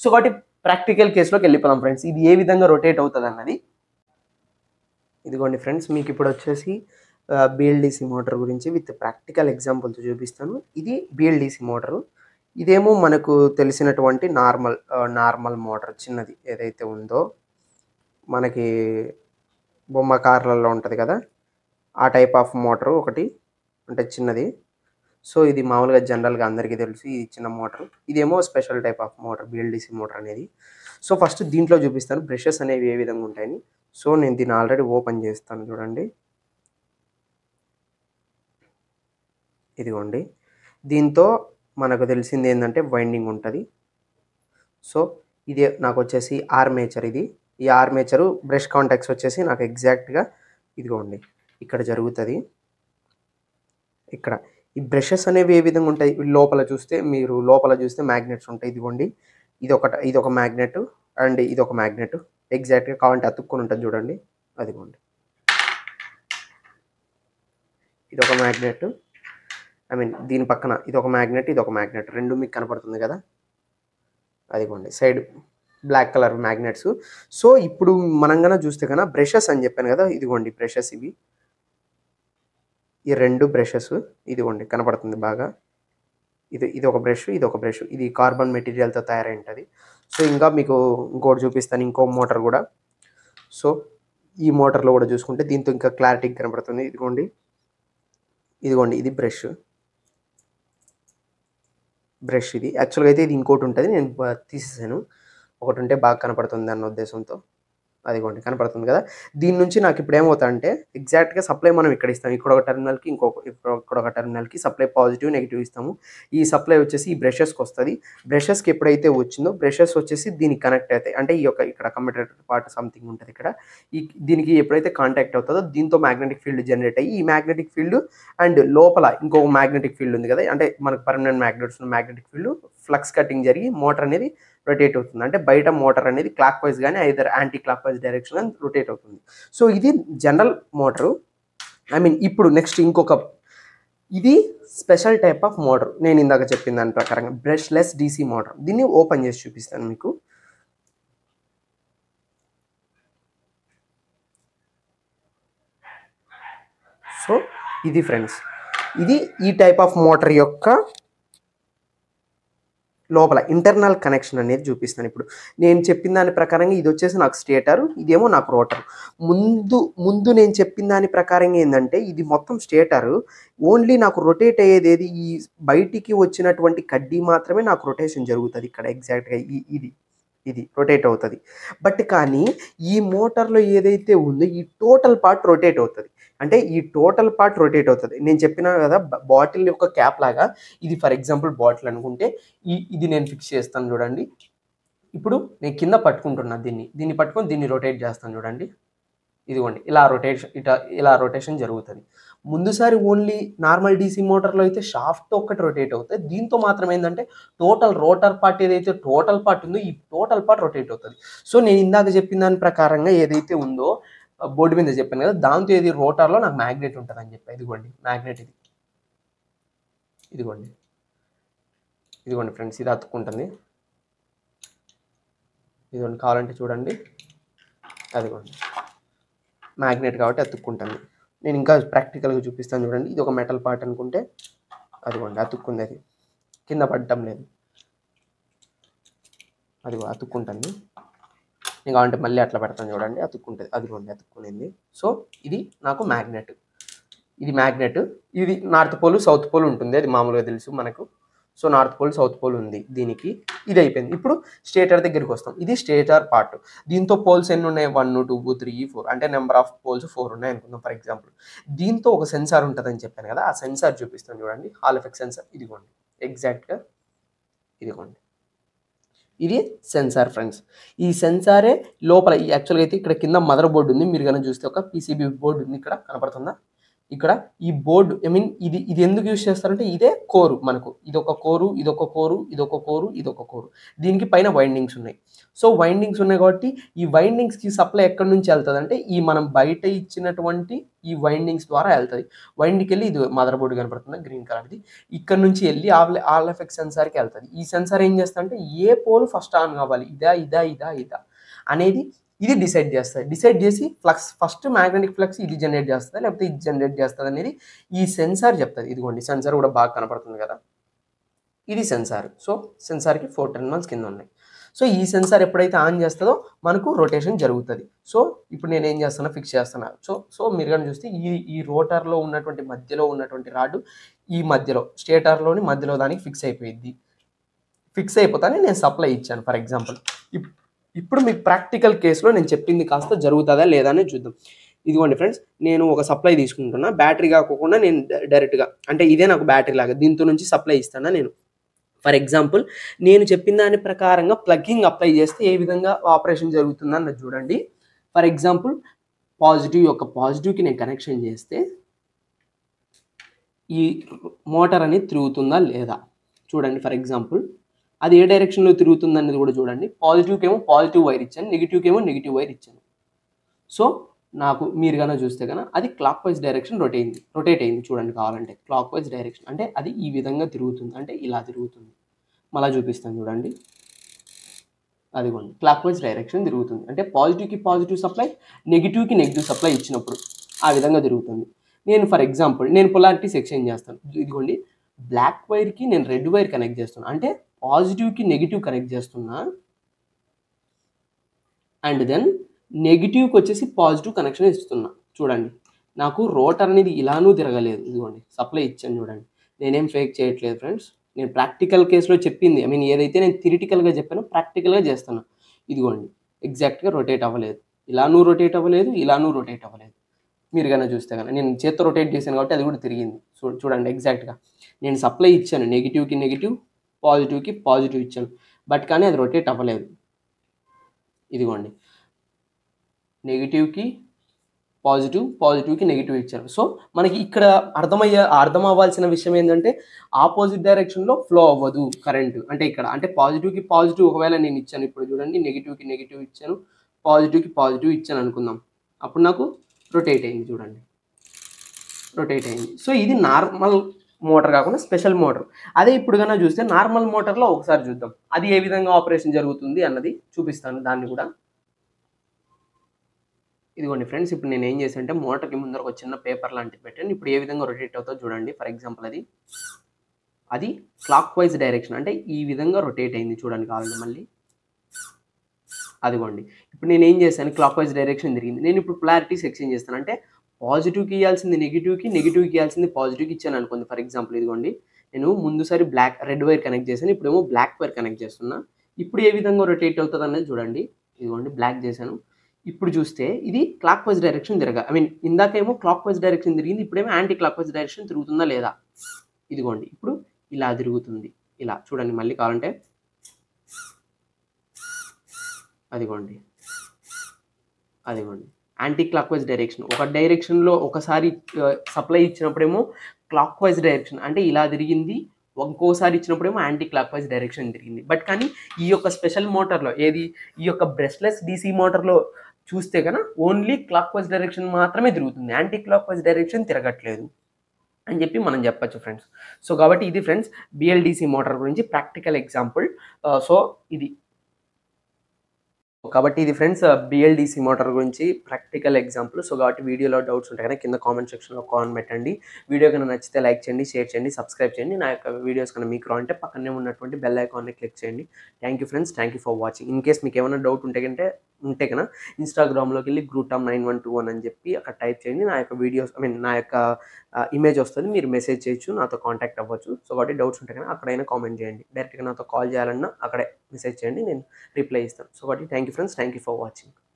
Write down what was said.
so కాబట్టి practical కేసులోకి వెళ్ళిపోదాం friends ఇది ఏ విధంగా రొటేట్ అవుతుంది అన్నది ఇదిగోండి ఫ్రెండ్స్ మీకు ఇప్పుడు వచ్చేసి బిఎల్డిసి మోటార్ గురించి విత్ ప్రాక్టికల్ ఎగ్జాంపుల్స్ చూపిస్తాను ఇది బిఎల్డిసి మోటారు ఇదేమో మనకు తెలిసినటువంటి నార్మల్ నార్మల్ మోటార్ చిన్నది ఏదైతే ఉందో మనకి బొమ్మ కార్లలో ఉంటుంది కదా ఆ టైప్ ఆఫ్ మోటారు ఒకటి అంటే చిన్నది సో ఇది మామూలుగా జనరల్గా అందరికీ తెలుసు ఇది చిన్న మోటార్ ఇదేమో special type of motor BLDC motor అనేది సో ఫస్ట్ దీంట్లో చూపిస్తాను బ్రషెస్ అనేవి ఏ విధంగా ఉంటాయని సో నేను దీన్ని ఆల్రెడీ ఓపెన్ చేస్తాను చూడండి ఇదిగోండి దీంతో మనకు తెలిసింది ఏంటంటే వైండింగ్ ఉంటుంది సో ఇది నాకు వచ్చేసి ఆర్మేచర్ ఇది ఈ ఆర్మేచరు బ్రష్ కాంటాక్ట్స్ వచ్చేసి నాకు ఎగ్జాక్ట్గా ఇదిగోండి ఇక్కడ జరుగుతుంది ఇక్కడ ఈ బ్రషెస్ అనేవి ఏ విధంగా ఉంటాయి లోపల చూస్తే మీరు లోపల చూస్తే మ్యాగ్నెట్స్ ఉంటాయి ఇదిగోండి ఇది ఒక ఇది ఒక మ్యాగ్నెట్ అండ్ ఇది ఒక మ్యాగ్నెట్ ఎగ్జాక్ట్గా కావాలంటే అతుక్కొని ఉంటుంది చూడండి అదిగోండి ఇది ఒక మ్యాగ్నెట్ ఐ మీన్ దీని పక్కన ఇది ఒక మ్యాగ్నెట్ ఇది ఒక మ్యాగ్నెట్ రెండు మీకు కనపడుతుంది కదా అదిగోండి side black colour magnets so ఇప్పుడు మనం కన్నా చూస్తే కన్నా బ్రషెస్ అని చెప్పాను కదా ఇదిగోండి బ్రషెస్ ఇవి ఈ రెండు బ్రషెస్ ఇదిగోండి కనపడుతుంది బాగా ఇది ఇది ఒక బ్రష్ ఇది ఒక బ్రష్ ఇది కార్బన్ మెటీరియల్తో తయారై ఉంటుంది సో ఇంకా మీకు ఇంకోటి చూపిస్తాను ఇంకో మోటార్ కూడా సో ఈ మోటార్లో కూడా చూసుకుంటే దీంతో ఇంకా క్లారిటీ కనపడుతుంది ఇదిగోండి ఇదిగోండి ఇది బ్రష్ బ్రష్ ఇది యాక్చువల్గా అయితే ఇది ఇంకోటి ఉంటుంది నేను బ- తీసేసాను ఒకటి ఉంటే బాగా కనపడుతుంది అన్న ఉద్దేశంతో అదిగోండి కనపడుతుంది కదా దీని నుంచి నాకు ఇప్పుడు ఏమవుతా అంటే ఎగ్జాక్ట్గా సప్లై మనం ఇక్కడ ఇస్తాం ఇక్కడ ఒక టెర్మినల్కి ఇంకొక ఇక్కడ- ఇక్కడ ఒక టెర్మినల్కి సప్లై పాజిటివ్ నెగిటివ్ ఇస్తాము ఈ సప్లై వచ్చేసి ఈ బ్రషెస్కి వస్తుంది బ్రషెస్కి ఎప్పుడైతే వచ్చిందో బ్రషెస్ వచ్చేసి దీనికి కనెక్ట్ అవుతాయి అంటే ఈ యొక్క ఇక్కడ కమ్యూటేటర్ పార్ట్ సంథింగ్ ఉంటుంది ఇక్కడ ఈ దీనికి ఎప్పుడైతే కాంటాక్ట్ అవుతుందో దీంతో మ్యాగ్నెటిక్ ఫీల్డ్ జనరేట్ అయ్యి ఈ మ్యాగ్నెటిక్ ఫీల్డ్ అండ్ లోపల ఇంకొక మ్యాగ్నెటిక్ ఫీల్డ్ ఉంది కదా అంటే మనకు పర్మనెంట్ మ్యాగ్నెట్స్ ఉన్న మ్యాగ్నెటిక్ ఫీల్డ్ ఫ్లక్స్ కటింగ్ జరిగి మోటార్ అనేది రొటేట్ అవుతుంది అంటే బయట మోటార్ అనేది క్లాక్ వైజ్ కానీ either clock wise direction కానీ రొటేట్ అవుతుంది సో ఇది జనరల్ మోటారు ఐ మీన్ ఇప్పుడు నెక్స్ట్ ఇంకొక ఇది స్పెషల్ టైప్ ఆఫ్ మోటార్ నేను ఇందాక చెప్పిన దాని ప్రకారంగా బ్రష్లెస్ డీసీ మోటార్ దీన్ని ఓపెన్ చేసి చూపిస్తాను మీకు సో ఇది ఫ్రెండ్స్ ఇది ఈ టైప్ ఆఫ్ మోటార్ యొక్క లోపల ఇంటర్నల్ కనెక్షన్ అనేది చూపిస్తాను ఇప్పుడు నేను చెప్పిన దాని ప్రకారంగా ఇది వచ్చేసి నాకు స్టేటర్ ఇదేమో నాకు రోటర్ ముందు ముందు నేను చెప్పిన దాని ప్రకారంగా ఏంటంటే ఇది మొత్తం స్టేటర్ ఓన్లీ నాకు రొటేట్ అయ్యేది ఏది ఈ బయటికి వచ్చినటువంటి కడ్డీ మాత్రమే నాకు రొటేషన్ జరుగుతుంది ఇక్కడ ఎగ్జాక్ట్గా ఈ ఇది ఇది రొటేట్ అవుతుంది బట్ కానీ ఈ మోటార్లో ఏదైతే ఉందో ఈ టోటల్ పార్ట్ రొటేట్ అవుతుంది అంటే ఈ టోటల్ పార్ట్ రొటేట్ అవుతుంది నేను చెప్పిన కదా బాటిల్ యొక్క క్యాప్ లాగా ఇది ఫర్ ఎగ్జాంపుల్ బాటిల్ అనుకుంటే ఈ ఇది నేను ఫిక్స్ చేస్తాను చూడండి ఇప్పుడు నేను కింద పట్టుకుంటున్నా దీన్ని దీన్ని పట్టుకొని దీన్ని రొటేట్ చేస్తాను చూడండి ఇదిగోండి ఇలా రొటేషన్ ఇట ఇలా రొటేషన్ జరుగుతుంది ముందుసారి ఓన్లీ నార్మల్ డీసీ మోటార్లో అయితే షాఫ్ట్ ఒక్కటి రొటేట్ అవుతుంది దీంతో మాత్రం ఏంటంటే టోటల్ రోటర్ పార్ట్ ఏదైతే టోటల్ పార్ట్ ఉందో ఈ టోటల్ పార్ట్ రొటేట్ అవుతుంది సో నేను ఇందాక చెప్పిన దాని ప్రకారంగా ఏదైతే ఉందో బోర్డు మీద చెప్పాను కదా దాంతో ఏది రోటర్లో నాకు మ్యాగ్నెట్ ఉంటుంది అని చెప్పి ఇదిగోండి మ్యాగ్నెట్ ఇది ఇదిగోండి ఇదిగోండి ఫ్రెండ్స్ ఇది అతుక్కుంటుంది ఇదిగోండి కావాలంటే చూడండి అదిగోండి మ్యాగ్నెట్ కాబట్టి అతుక్కుంటుంది నేను ఇంకా ప్రాక్టికల్గా చూపిస్తాను చూడండి ఇది ఒక మెటల్ పార్ట్ అనుకుంటే అదిగోండి అతుక్కుంది అది కింద పడటం లేదు అదిగో అతుక్కుంటుంది ఇంకా అంటే మళ్ళీ అట్లా పెడతాను చూడండి అతుక్కుంటుంది అదిగోండి అతుక్కునింది సో ఇది నాకు మ్యాగ్నెట్ ఇది మ్యాగ్నెట్ ఇది నార్త్ పోల్ సౌత్ పోల్ ఉంటుంది అది మామూలుగా తెలుసు మనకు so north pole south pole ఉంది దీనికి ఇది అయిపోయింది ఇప్పుడు స్టేటర్ దగ్గరికి వస్తాం ఇది స్టేటర్ పార్ట్ దీంతో పోల్స్ ఎన్ని ఉన్నాయి వన్ టూ త్రీ ఫోర్ అంటే నెంబర్ ఆఫ్ పోల్స్ ఫోర్ ఉన్నాయి అనుకుందాం ఫర్ ఎగ్జాంపుల్ దీంతో ఒక సెన్సార్ ఉంటుందని చెప్పాను కదా ఆ సెన్సార్ చూపిస్తాను చూడండి హాల్ ఎఫెక్ట్ సెన్సార్ ఇదిగోండి ఎగ్జాక్ట్గా ఇదిగోండి ఇది సెన్సార్ ఫ్రెండ్స్ ఈ సెన్సారే లోపల ఈ యాక్చువల్గా అయితే ఇక్కడ కింద మదర్ బోర్డు ఉంది మీరు కనుక చూస్తే ఒక పీసీబీ బోర్డు ఉంది ఇక్కడ కనపడుతుందా ఇక్కడ ఈ బోర్డు ఐ మీన్ ఇది ఇది ఎందుకు యూస్ చేస్తారంటే ఇదే కోరు మనకు ఇదొక కోరు ఇదొక కోరు ఇదొక కోరు ఇదొక కోరు దీనికి పైన వైండింగ్స్ ఉన్నాయి సో వైండింగ్స్ ఉన్నాయి కాబట్టి ఈ వైండింగ్స్కి సప్లై ఎక్కడి నుంచి వెళ్తుంది అంటే ఈ మనం బయట ఇచ్చినటువంటి ఈ వైండింగ్స్ ద్వారా వెళ్తుంది వైండింగ్కి వెళ్ళి ఇది మదర్ బోర్డు కనపడుతుంది గ్రీన్ కలర్ది ఇక్కడ నుంచి వెళ్ళి ఆల్ ఆల్ ఎఫెక్ట్ సెన్సార్కి వెళ్తుంది ఈ సెన్సార్ ఏం చేస్తా అంటే ఏ పోల్ ఫస్ట్ ఆన్ కావాలి ఇదా ఇదా ఇదా ఇదా అనేది ఇది డిసైడ్ చేస్తుంది డిసైడ్ చేసి ఫ్లక్స్ ఫస్ట్ మ్యాగ్నెటిక్ ఫ్లక్స్ ఇది జనరేట్ చేస్తుంది లేకపోతే ఇది జనరేట్ చేస్తుంది అనేది ఈ సెన్సార్ చెప్తుంది ఇదిగోండి సెన్సార్ కూడా బాగా కనపడుతుంది కదా ఇది సెన్సార్ సో సెన్సార్కి ఫోర్ టెర్మినల్స్ కింద ఉన్నాయి సో ఈ సెన్సార్ ఎప్పుడైతే ఆన్ చేస్తుందో మనకు రొటేషన్ జరుగుతుంది సో ఇప్పుడు నేను ఏం చేస్తున్నా ఫిక్స్ చేస్తున్నా సో సో మీరు కానీ చూస్తే ఈ ఈ రోటర్లో ఉన్నటువంటి మధ్యలో ఉన్నటువంటి రాడ్ ఈ మధ్యలో స్టేటర్లోని మధ్యలో దానికి ఫిక్స్ అయిపోయింది ఫిక్స్ అయిపోతానే నేను సప్లై ఇచ్చాను ఫర్ ఎగ్జాంపుల్ ఇప్పుడు మీకు ప్రాక్టికల్ కేసులో నేను చెప్పింది కాస్త జరుగుతుందా లేదా అనేది చూద్దాం ఇదిగోండి ఫ్రెండ్స్ నేను ఒక సప్లై తీసుకుంటున్నా బ్యాటరీ కాకుండా నేను డైరెక్ట్గా అంటే ఇదే నాకు బ్యాటరీ లాగా దీంతో నుంచి సప్లై ఇస్తానా నేను ఫర్ ఎగ్జాంపుల్ నేను చెప్పిన దాని ప్రకారంగా ప్లగ్గింగ్ అప్లై చేస్తే ఏ విధంగా ఆపరేషన్ జరుగుతుందో అన్నది చూడండి ఫర్ ఎగ్జాంపుల్ పాజిటివ్ యొక్క పాజిటివ్కి నేను కనెక్షన్ చేస్తే ఈ మోటార్ అనేది తిరుగుతుందా లేదా చూడండి ఫర్ ఎగ్జాంపుల్ అది ఏ డైరెక్షన్లో తిరుగుతుంది అనేది కూడా చూడండి పాజిటివ్కి ఏమో పాజిటివ్ వైర్ ఇచ్చాను నెగిటివ్కి ఏమో నెగిటివ్ వైర్ ఇచ్చాను సో నాకు మీరు కనుక చూస్తే కనుక అది క్లాక్ వైజ్ డైరెక్షన్ రొటేట్ అయింది రొటేట్ అయింది చూడండి కావాలంటే క్లాక్ వైజ్ డైరెక్షన్ అంటే అది ఈ విధంగా తిరుగుతుంది అంటే ఇలా తిరుగుతుంది మళ్ళీ చూపిస్తాను చూడండి అదిగోండి క్లాక్ వైజ్ డైరెక్షన్ తిరుగుతుంది అంటే పాజిటివ్కి పాజిటివ్ సప్లై నెగిటివ్కి నెగిటివ్ సప్లై ఇచ్చినప్పుడు ఆ విధంగా తిరుగుతుంది నేను ఫర్ ఎగ్జాంపుల్ నేను పొలారిటీస్ ఎక్స్చేంజ్ చేస్తాను ఇదిగోండి బ్లాక్ వైర్కి నేను రెడ్ వైర్ కనెక్ట్ చేస్తున్నా అంటే పాజిటివ్కి నెగిటివ్ కనెక్ట్ చేస్తున్నా అండ్ దెన్ నెగిటివ్కి వచ్చేసి పాజిటివ్ కనెక్షన్ ఇస్తున్నా చూడండి నాకు రోటర్ అనేది ఇలానూ తిరగలేదు ఇదిగోండి సప్లై ఇచ్చాను చూడండి నేనేం ఫేక్ చేయట్లేదు ఫ్రెండ్స్ నేను ప్రాక్టికల్ కేసులో చెప్పింది ఐ మీన్ ఏదైతే నేను థిరిటికల్గా చెప్పానో ప్రాక్టికల్గా చేస్తాను ఇదిగోండి ఎగ్జాక్ట్గా రొటేట్ అవ్వలేదు ఇలానూ రొటేట్ అవ్వలేదు ఇలానూ రొటేట్ అవ్వలేదు మీరు కన్నా చూస్తే కన్నా నేను చేత్తో రొటేట్ చేశాను కాబట్టి అది కూడా తిరిగింది చూ చూడండి ఎగ్జాక్ట్గా నేను సప్లై ఇచ్చాను నెగిటివ్కి నెగిటివ్ పాజిటివ్కి పాజిటివ్ ఇచ్చాను బట్ కానీ అది రొటేట్ అవ్వలేదు ఇదిగోండి నెగిటివ్కి పాజిటివ్ పాజిటివ్కి నెగిటివ్ ఇచ్చారు సో మనకి ఇక్కడ అర్థమయ్యే అర్థం అవ్వాల్సిన విషయం ఏంటంటే ఆపోజిట్ డైరెక్షన్లో ఫ్లో అవ్వదు కరెంట్ అంటే ఇక్కడ అంటే పాజిటివ్కి పాజిటివ్ ఒకవేళ నేను ఇచ్చాను ఇప్పుడు చూడండి నెగిటివ్కి నెగిటివ్ ఇచ్చాను పాజిటివ్కి పాజిటివ్ ఇచ్చాను అనుకుందాం అప్పుడు నాకు రొటేట్ అయింది చూడండి రొటేట్ అయింది సో ఇది నార్మల్ మోటార్ కాకుండా స్పెషల్ మోటార్ అదే ఇప్పుడు కన్నా చూస్తే నార్మల్ మోటార్లో ఒకసారి చూద్దాం అది ఏ విధంగా ఆపరేషన్ జరుగుతుంది అన్నది చూపిస్తాను దాన్ని కూడా ఇదిగోండి ఫ్రెండ్స్ ఇప్పుడు నేను ఏం చేశాను అంటే మోటార్కి ముందర ఒక చిన్న పేపర్ లాంటిది పెట్టాను ఇప్పుడు ఏ విధంగా రొటేట్ అవుతుందో చూడండి ఫర్ ఎగ్జాంపుల్ అది అది క్లాక్ వైజ్ డైరెక్షన్ అంటే ఈ విధంగా రొటేట్ అయింది చూడండి కావాలండి మళ్ళీ అదిగోండి ఇప్పుడు నేను ఏం చేశాను క్లాక్ వైజ్ డైరెక్షన్ తిరిగింది నేను ఇప్పుడు పొలారిటీస్ ఎక్స్చేంజ్ చేస్తాను అంటే పాజిటివ్కి ఇవ్వాల్సింది నెగిటివ్కి నెగిటివ్కి ఇవ్వాల్సింది పాజిటివ్కి ఇచ్చాను అనుకోండి ఫర్ ఎగ్జాంపుల్ ఇదిగోండి నేను ముందుసారి బ్లాక్ రెడ్ వైర్ కనెక్ట్ చేశాను ఇప్పుడేమో బ్లాక్ వైర్ కనెక్ట్ చేస్తున్నా ఇప్పుడు ఏ విధంగా రొటేట్ అవుతుంది అనేది చూడండి ఇదిగోండి బ్లాక్ చేశాను ఇప్పుడు చూస్తే ఇది క్లాక్ వైజ్ డైరెక్షన్ తిరగా ఐ మీన్ ఇందాకేమో క్లాక్ వైజ్ డైరెక్షన్ తిరిగింది ఇప్పుడేమో యాంటీ క్లాక్ వైజ్ డైరెక్షన్ తిరుగుతుందా లేదా ఇదిగోండి ఇప్పుడు ఇలా తిరుగుతుంది ఇలా చూడండి మళ్ళీ కావాలంటే అదిగోండి అదిగోండి యాంటీ క్లాక్ వైజ్ డైరెక్షన్ ఒక డైరెక్షన్లో ఒకసారి సప్లై ఇచ్చినప్పుడేమో క్లాక్ వైజ్ డైరెక్షన్ అంటే ఇలా తిరిగింది ఇంకోసారి ఇచ్చినప్పుడేమో యాంటీ క్లాక్ వైజ్ డైరెక్షన్ తిరిగింది బట్ కానీ ఈ యొక్క స్పెషల్ మోటార్లో ఏది ఈ యొక్క బ్రెస్లెస్ డీసీ మోటార్లో చూస్తే కనుక ఓన్లీ క్లాక్ వైజ్ డైరెక్షన్ మాత్రమే తిరుగుతుంది యాంటీ క్లాక్ వైజ్ డైరెక్షన్ తిరగట్లేదు అని చెప్పి మనం చెప్పచ్చు ఫ్రెండ్స్ సో కాబట్టి ఇది ఫ్రెండ్స్ బిఎల్డిసి మోటార్ గురించి ప్రాక్టికల్ ఎగ్జాంపుల్ సో ఇది కాబట్టి ఇది ఫ్రెండ్స్ బిఎల్డిసి మోటార్ గురించి ప్రాక్టికల్ ఎగ్జాంపుల్ సో కాబట్టి వీడియోలో డౌట్స్ ఉంటాయి కదా కింద కామెంట్ సెక్షన్లో కామెంట్ పెట్టండి వీడియో కనుక నచ్చితే లైక్ చేయండి షేర్ చేయండి సబ్స్క్రైబ్ చేయండి నా యొక్క వీడియోస్ కనుక మీకు అంటే పక్కనే ఉన్నటువంటి బెల్ ఐకాన్ని క్లిక్ చేయండి thank you friends thank you for watching in case మీకు ఏమైనా డౌట్ ఉంటే కంటే ఉంటే కన్నా ఇన్స్టాగ్రామ్లోకి వెళ్ళి గ్రూటామ్ నైన్ వన్ టూ వన్ అని చెప్పి అక్కడ టైప్ చేయండి నా యొక్క వీడియోస్ ఐ మీన్ నా యొక్క ఇమేజ్ వస్తుంది మీరు మెసేజ్ చేయొచ్చు నాతో కాంటాక్ట్ అవ్వచ్చు సో కాబట్టి డౌట్స్ ఉంటే కన్నా అక్కడైనా కామెంట్ చేయండి డైరెక్ట్గా నాతో కాల్ చేయాలన్నా అక్కడే మెసేజ్ చేయండి నేను రిప్లై ఇస్తాను సో కాబట్టి thank you friends thank you for watching